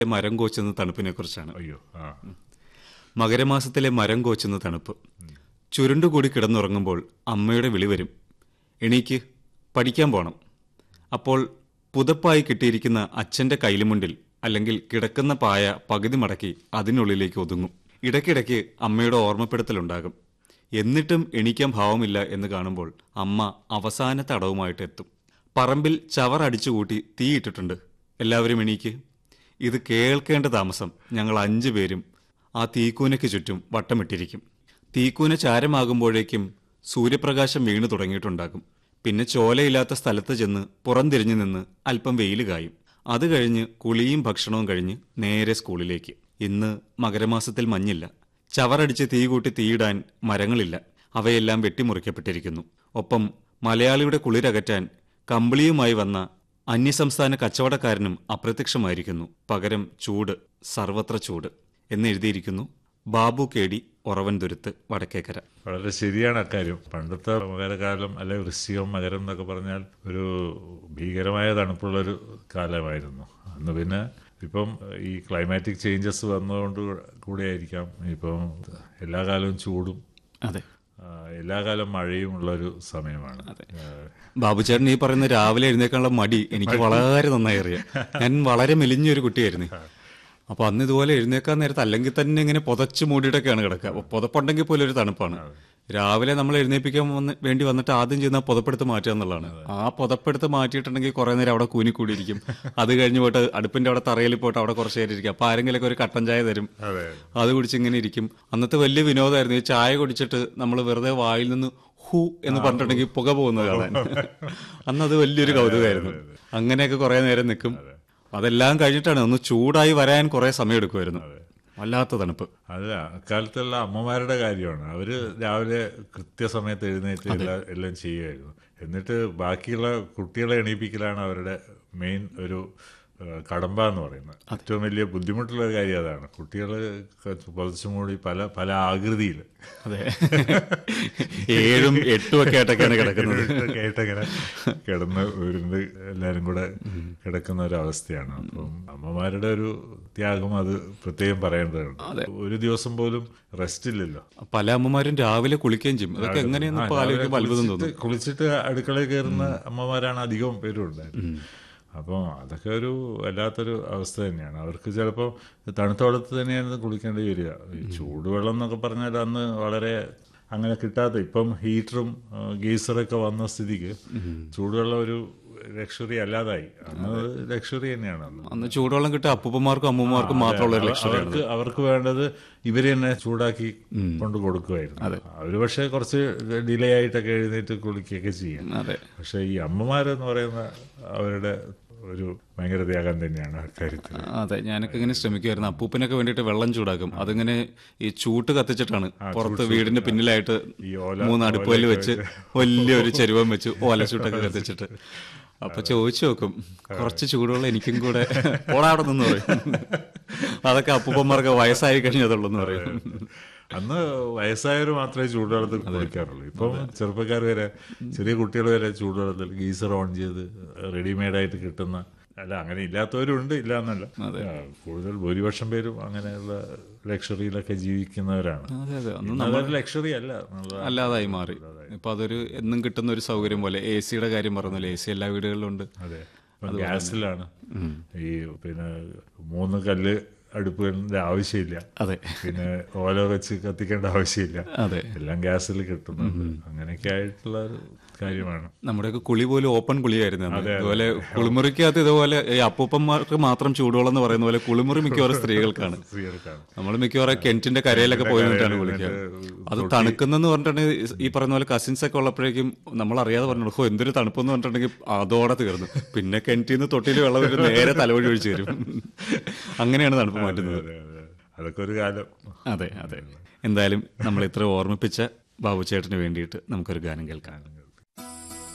മരം കോച്ചുന്ന തണുപ്പിനെ കുറിച്ചാണ് അയ്യോ ആ മകരമാസത്തിലെ മരം കോച്ചുന്ന തണുപ്പ് ചുരുണ്ടുകൂടി കിടന്നുറങ്ങുമ്പോൾ അമ്മയുടെ വിളി വരും എണീക്ക് പഠിക്കാൻ പോണം അപ്പോൾ പുതപ്പായി കിട്ടിയിരിക്കുന്ന അച്ഛന്റെ കൈലിമുണ്ടിൽ അല്ലെങ്കിൽ കിടക്കുന്ന പായ പകുതി മടക്കി അതിനുള്ളിലേക്ക് ഒതുങ്ങും ഇടയ്ക്കിടയ്ക്ക് അമ്മയുടെ ഓർമ്മപ്പെടുത്തലുണ്ടാകും എന്നിട്ടും എണീക്കാൻ ഭാവമില്ല എന്ന് കാണുമ്പോൾ അമ്മ അവസാനത്തെ അടവുമായിട്ട് എത്തും പറമ്പിൽ ചവർ അടിച്ചുകൂട്ടി തീയിട്ടിട്ടുണ്ട് എല്ലാവരും എണീക്ക് ഇത് കേൾക്കേണ്ട താമസം ഞങ്ങൾ അഞ്ചു പേരും ആ തീക്കൂനയ്ക്ക് ചുറ്റും വട്ടമിട്ടിരിക്കും തീക്കൂന ചാരമാകുമ്പോഴേക്കും സൂര്യപ്രകാശം വീണു തുടങ്ങിയിട്ടുണ്ടാകും പിന്നെ ചോലയില്ലാത്ത സ്ഥലത്ത് ചെന്ന് പുറംതിരിഞ്ഞു നിന്ന് അല്പം വെയിൽ കായും അത് കഴിഞ്ഞ് കുളിയും ഭക്ഷണവും കഴിഞ്ഞ് നേരെ സ്കൂളിലേക്ക് ഇന്ന് മകരമാസത്തിൽ മഞ്ഞില്ല ചവറടിച്ച് തീ കൂട്ടി തീയിടാൻ മരങ്ങളില്ല അവയെല്ലാം വെട്ടിമുറിക്കപ്പെട്ടിരിക്കുന്നു ഒപ്പം മലയാളിയുടെ കുളിരകറ്റാൻ കമ്പിളിയുമായി വന്ന അന്യസംസ്ഥാന കച്ചവടക്കാരനും അപ്രത്യക്ഷമായിരിക്കുന്നു പകരം ചൂട് സർവത്ര ചൂട് എന്നെഴുതിയിരിക്കുന്നു ബാബു കേടി ഉറവൻതുരുത്ത് വടക്കേക്കര വളരെ ശരിയാണ് അക്കാര്യം പണ്ടത്തെ മകരകാലം അല്ലെ വൃശ്ചികം മകരം എന്നൊക്കെ പറഞ്ഞാൽ ഒരു ഭീകരമായ തണുപ്പുള്ളൊരു കാലമായിരുന്നു അന്ന് പിന്നെ ഇപ്പം ഈ ക്ലൈമാറ്റിക് ചേഞ്ചസ് വന്നതുകൊണ്ട് കൂടിയായിരിക്കാം ഇപ്പം എല്ലാ കാലവും ചൂടും അതെ ആ, എല്ലാ കാലം മഴയും ഉള്ളൊരു സമയമാണ് ആ, ബാബുചേട്ടൻ ഈ പറയുന്ന രാവിലെ എഴുന്നേക്കാനുള്ള മടി എനിക്ക് വളരെ നന്നായി അറിയാം ഞാൻ വളരെ മെലിഞ്ഞൊരു കുട്ടിയായിരുന്നു അപ്പൊ അന്ന് ഇതുപോലെ എഴുന്നേക്കാൻ നേരത്ത് അല്ലെങ്കിൽ തന്നെ ഇങ്ങനെ പുതച്ച് മൂടിയിട്ടൊക്കെയാണ് കിടക്കുക അപ്പൊ പുതപ്പുണ്ടെങ്കിൽ പോലും ഒരു തണുപ്പാണ് രാവിലെ നമ്മൾ എഴുന്നേൽപ്പിക്കാൻ വന്ന് വേണ്ടി വന്നിട്ട് ആദ്യം ചെയ്യുന്ന ആ പുതപ്പെടുത്ത് മാറ്റുക എന്നുള്ളതാണ് ആ പുതപ്പെടുത്ത് മാറ്റിയിട്ടുണ്ടെങ്കിൽ കുറെ നേരം അവിടെ കൂനിക്കൂടിയിരിക്കും അത് കഴിഞ്ഞ് പോയിട്ട് അടുപ്പിന്റെ അവിടെ തറയിൽ പോയിട്ട് അവിടെ കുറച്ച് നേരം ഇരിക്കും അപ്പൊ ആരെങ്കിലൊക്കെ ഒരു കട്ടൻ ചായ തരും അതെ അത് കുടിച്ച് ഇങ്ങനെ ഇരിക്കും അന്നത്തെ വലിയ വിനോദമായിരുന്നു ഈ ചായ കുടിച്ചിട്ട് നമ്മൾ വെറുതെ വായിൽ നിന്ന് ഹു എന്ന് പറഞ്ഞിട്ടുണ്ടെങ്കിൽ പുക പോകുന്നത് കാണാൻ അന്ന് അത് വലിയൊരു കൗതുകമായിരുന്നു അങ്ങനെയൊക്കെ കുറെ നേരം നിൽക്കും അതെല്ലാം കഴിഞ്ഞിട്ടാണ് ഒന്ന് ചൂടായി വരാൻ കുറെ സമയം എടുക്കുമായിരുന്നു വല്ലാത്ത തണുപ്പ് അത് അക്കാലത്തുള്ള അമ്മമാരുടെ കാര്യമാണ് അവര് രാവിലെ കൃത്യസമയത്ത് എഴുന്നേറ്റ് എല്ലാ എല്ലാം ചെയ്യുമായിരുന്നു എന്നിട്ട് ബാക്കിയുള്ള കുട്ടികളെ എണീപ്പിക്കലാണ് അവരുടെ മെയിൻ ഒരു ആ, കടമ്പ എന്ന് പറയുന്നത് ഏറ്റവും വലിയ ബുദ്ധിമുട്ടുള്ള ഒരു കാര്യം അതാണ് കുട്ടികൾ പുതച്ചു മൂടി പല പല ആകൃതിയിൽ അതെ ഏഴും എട്ടും ഒക്കെ ആയിട്ടൊക്കെയാണ് കിടക്കുന്നത് കേട്ടങ്ങനെ കിടന്ന് ഉരുണ്ട് എല്ലാരും കൂടെ കിടക്കുന്ന ഒരു അവസ്ഥയാണ് അപ്പം അമ്മമാരുടെ ഒരു ത്യാഗം അത് പ്രത്യേകം പറയേണ്ടതുണ്ട് ഒരു ദിവസം പോലും റെസ്റ്റ് ഇല്ലല്ലോ പല അമ്മമാരും രാവിലെ കുളിക്കുകയും ചെയ്യും അതൊക്കെ എങ്ങനെയെന്ന് ഇപ്പൊ ആലോചിക്കുമ്പോൾ അത്ഭുതം തോന്നും കുളിച്ചിട്ട് കുളിച്ചിട്ട് അടുക്കളയിൽ കയറുന്ന അമ്മമാരാണ് അധികം പേരും ഉണ്ടായിരുന്നത് അപ്പോൾ അതൊക്കെ ഒരു വല്ലാത്തൊരു അവസ്ഥ തന്നെയാണ് അവർക്ക് ചിലപ്പോൾ തണുത്ത വെള്ളത്തിൽ തന്നെയാണ് കുളിക്കേണ്ടി വരിക ഈ ചൂടുവെള്ളം എന്നൊക്കെ പറഞ്ഞാൽ അന്ന് വളരെ അങ്ങനെ കിട്ടാത്ത ഇപ്പം ഹീറ്ററും ഗീസറൊക്കെ വന്ന സ്ഥിതിക്ക് ചൂടുവെള്ളം ഒരു ലക്ഷറി അല്ലാതായി അന്ന് ലക്ഷറി തന്നെയാണ് അന്ന് അന്ന് ചൂടുവെള്ളം കിട്ടിയ അപ്പൂപ്പന്മാർക്കും അമ്മമാർക്കും മാത്രമുള്ള ഒരു ലക്ഷ്യമാണ് അവർക്ക് അവർക്ക് വേണ്ടത് ഇവര് തന്നെ ചൂടാക്കി കൊണ്ട് കൊടുക്കുമായിരുന്നു അവര് പക്ഷെ കുറച്ച് ഡിലേ ആയിട്ടൊക്കെ എഴുന്നേറ്റ് കുളിക്കുകയൊക്കെ ചെയ്യും അതെ പക്ഷെ ഈ അമ്മമാരെന്ന് പറയുന്ന അവരുടെ ഒരു ഭയങ്കര ത്യാഗം തന്നെയാണ് അക്കാര്യത്തിൽ അതെ ഞാനൊക്കെ ഇങ്ങനെ ശ്രമിക്കുമായിരുന്നു അപ്പൂപ്പനൊക്കെ വേണ്ടിയിട്ട് വെള്ളം ചൂടാക്കും അതിങ്ങനെ ഈ ചൂട്ട് കത്തിച്ചിട്ടാണ് പുറത്ത് വീടിന്റെ പിന്നിലായിട്ട് ഈ ഓല മൂന്ന് അടുപ്പല് വെച്ച് വലിയൊരു ചെരുവം വെച്ച് ഓലച്ചൂട്ടൊക്കെ കത്തിച്ചിട്ട് അപ്പൊ ചോദിച്ചു നോക്കും കുറച്ച് ചൂടുള്ള എനിക്കും കൂടെ ഓടാ അവിടെ നിന്ന് പറയും അതൊക്കെ അപ്പൂപ്പന്മാർക്ക് വയസ്സായി കഴിഞ്ഞതുള്ളൂ എന്ന് പറയും അന്ന് വയസ്സായവർ മാത്രമേ ചൂടുവെള്ളത്തിൽ കുളിക്കാറുള്ളൂ ഇപ്പം ചെറുപ്പക്കാർ വരെ ചെറിയ കുട്ടികൾ വരെ ചൂടുവെള്ളത്തിൽ ഗീസർ ഓൺ ചെയ്ത് റെഡിമെയ്ഡ് ആയിട്ട് കിട്ടുന്ന അല്ല അങ്ങനെ ഇല്ലാത്തവരുണ്ട് ഇല്ല എന്നല്ല ആ, കൂടുതൽ ഭൂരിപക്ഷം പേരും അങ്ങനെയുള്ള ലക്ഷറിയിലൊക്കെ ജീവിക്കുന്നവരാണ് അതെ അതെ അന്ന് ഇന്ന് അതൊരു ലക്ഷറി അല്ല എന്നുള്ള- അല്ലാതായി മാറി ഇപ്പൊ അതൊരു എന്നും കിട്ടുന്ന ഒരു സൗകര്യം പോലെ എ സിയുടെ കാര്യം പറഞ്ഞല്ലോ എ സി എല്ലാ വീടുകളിലും ഉണ്ട് അതെ ഇപ്പം ഗ്യാസിലാണ് ഈ പിന്നെ മൂന്ന് കല്ല് അടുപ്പിന്റെ ആവശ്യമില്ല അതെ പിന്നെ ഓല വെച്ച് കത്തിക്കേണ്ട ആവശ്യമില്ല അതെ എല്ലാം ഗ്യാസിൽ കിട്ടുന്നുണ്ട് അങ്ങനെയൊക്കെ ആയിട്ടുള്ള ഒരു കാര്യമാണ് നമ്മുടെയൊക്കെ കുളി പോലും ഓപ്പൺ കുളിയായിരുന്നു അന്ന്. ഇതുപോലെ കുളിമുറിക്കകത്ത് ഇതുപോലെ ഈ അപ്പൂപ്പന്മാർക്ക് മാത്രം ചൂടുവെള്ളം എന്ന് പറയുന്ന പോലെ കുളിമുറി മിക്കവാറും സ്ത്രീകൾക്കാണ് സ്ത്രീകൾക്കാണ് നമ്മൾ മിക്കവാറും കിണറ്റിന്റെ കരയിലൊക്കെ പോയി നിന്നിട്ടാണ് കുളിക്കുക അത് തണുക്കുന്നെന്ന് പറഞ്ഞിട്ടുണ്ടെങ്കിൽ ഈ പറയുന്ന പോലെ കസിൻസ് ഒക്കെ ഉള്ളപ്പോഴേക്കും നമ്മൾ അറിയാതെ പറഞ്ഞു ഹോ എന്തൊരു തണുപ്പെന്ന് പറഞ്ഞിട്ടുണ്ടെങ്കിൽ അതോടെ തീർന്നു പിന്നെ കിണറ്റിൽ നിന്ന് തൊട്ടിയിൽ വെള്ളം വരും നേരെ തലവഴി ഒഴിച്ചു തരും അങ്ങനെയാണ് തണുപ്പ് മാറ്റുന്നത് അതെ, അതെ. അതൊക്കെ ഒരു കാലം അതെ അതെ എന്തായാലും നമ്മൾ ഇത്ര ഓർമ്മിപ്പിച്ച ബാബു ചേട്ടന് വേണ്ടിയിട്ട് നമുക്കൊരു ഗാനം കേൾക്കാം